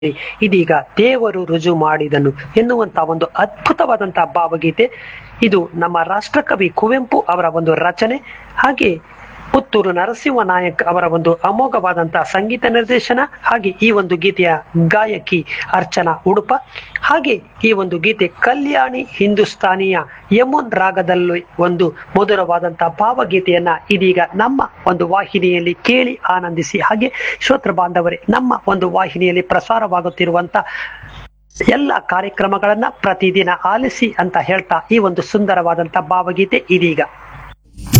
ಇದೀಗ ದೇವರು ರುಜು ಮಾಡಿದನು ಎನ್ನುವಂತ ಒಂದು ಅದ್ಭುತವಾದಂತಹ ಭಾವಗೀತೆ ಇದು ನಮ್ಮ ರಾಷ್ಟ್ರಕವಿ ಕುವೆಂಪು ಅವರ ಒಂದು ರಚನೆ ಹಾಗೆ ಪುತ್ತೂರು ನರಸಿಂಹ ನಾಯಕ್ ಅವರ ಒಂದು ಅಮೋಘವಾದಂತಹ ಸಂಗೀತ ನಿರ್ದೇಶನ ಹಾಗೆ ಈ ಒಂದು ಗೀತೆಯ ಗಾಯಕಿ ಅರ್ಚನಾ ಉಡುಪ ಹಾಗೆ ಈ ಒಂದು ಗೀತೆ ಕಲ್ಯಾಣಿ ಹಿಂದೂಸ್ತಾನಿಯ ಯಮುನ್ ರಾಗದಲ್ಲಿ ಒಂದು ಮಧುರವಾದಂತಹ ಭಾವಗೀತೆಯನ್ನ ಇದೀಗ ನಮ್ಮ ಒಂದು ವಾಹಿನಿಯಲ್ಲಿ ಕೇಳಿ ಆನಂದಿಸಿ ಹಾಗೆ ಶ್ರೋತೃ ಬಾಂಧವರೇ ನಮ್ಮ ಒಂದು ವಾಹಿನಿಯಲ್ಲಿ ಪ್ರಸಾರವಾಗುತ್ತಿರುವಂತ ಎಲ್ಲ ಕಾರ್ಯಕ್ರಮಗಳನ್ನ ಪ್ರತಿದಿನ ಆಲಿಸಿ ಅಂತ ಹೇಳ್ತಾ ಈ ಒಂದು ಸುಂದರವಾದಂತ ಭಾವಗೀತೆ ಇದೀಗ